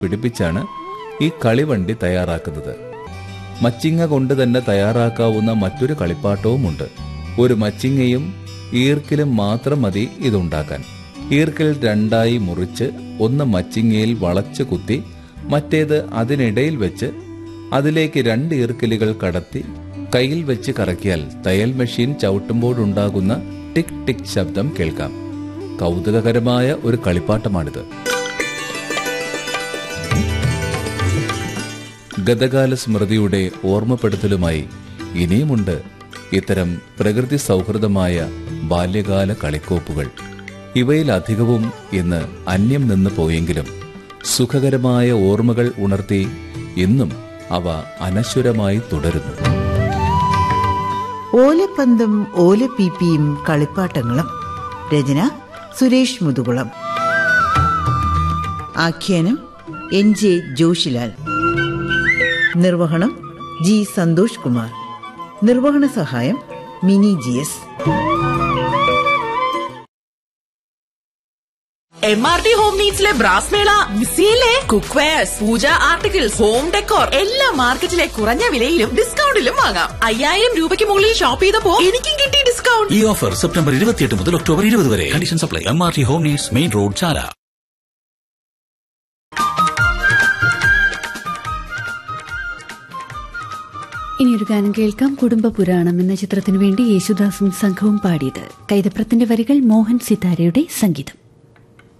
പിടിപ്പിച്ചാണ് ഈ കളിവണ്ടി തയ്യാറാക്കുന്നത് മച്ചിങ്ങ കൊണ്ട് തന്നെ തയ്യാറാക്കാവുന്ന മറ്റൊരു കളിപ്പാട്ടവുമുണ്ട് ഒരു മച്ചിങ്ങയും ഈർക്കിലും മാത്രം മതി ഇതുണ്ടാക്കാൻ ഈർക്കിൽ രണ്ടായി മുറിച്ച് ഒന്ന് മച്ചിങ്ങയിൽ വളച്ച് കുത്തി മറ്റേത് അതിനിടയിൽ വെച്ച് അതിലേക്ക് രണ്ട് ഈർക്കിലുകൾ കടത്തി കയ്യിൽ വെച്ച് കറക്കിയാൽ തയ്യൽ മെഷീൻ ചവിട്ടുമ്പോഴുണ്ടാകുന്ന ടിക് ടിക് ശബ്ദം കേൾക്കാം കൗതുകകരമായ ഒരു കളിപ്പാട്ടമാണിത് ഗതകാല സ്മൃതിയുടെ ഓർമ്മപ്പെടുത്തലുമായി ഇനിയുമുണ്ട് ഇത്തരം പ്രകൃതി സൗഹൃദമായ ബാല്യകാല കളിക്കോപ്പുകൾ ഇവയിലധികവും ഇന്ന് അന്യം നിന്ന് പോയെങ്കിലും സുഖകരമായ ഓർമ്മകൾ ഉണർത്തി ഇന്നും അവ അനശ്വരമായി തുടരുന്നു ഓലപ്പന്തും ഓലപ്പീപ്പിയും കളിപ്പാട്ടങ്ങളും രചന സുരേഷ് മുതുകുളം ആഖ്യാനം എൻ ജെ ജോഷിലാൽ നിർവഹണം ജി സന്തോഷ് കുമാർ നിർവഹണ സഹായം mini G S M R T home നീഡ്സിലെ ബ്രാസ് മേള മിസ്സിയിലെ cook wares pooja articles home decor എല്ലാ മാർക്കറ്റിലെ കുറഞ്ഞ വിലയിലും ഡിസ്കൗണ്ടിലും വാങ്ങാം അയ്യായിരം രൂപയ്ക്ക് മുകളിൽ ഷോപ്പ് ചെയ്തപ്പോ എനിക്കും കിട്ടി ഡിസ്കൗണ്ട് ഈ ഓഫർ സെപ്റ്റംബർ ഇരുപത്തിയെട്ട് മുതൽ ഒക്ടോബർ ഇരുപത് വരെ condition supply M R T home needs main road Chala ഇനിയൊരു ഗാനം കേൾക്കാം കുടുംബ പുരാണം എന്ന ചിത്രത്തിനു വേണ്ടി യേശുദാസും സംഘവും പാടിയത് കൈതപ്രത്തിന്റെ വരികൾ മോഹൻ സിതാരയുടെ സംഗീതം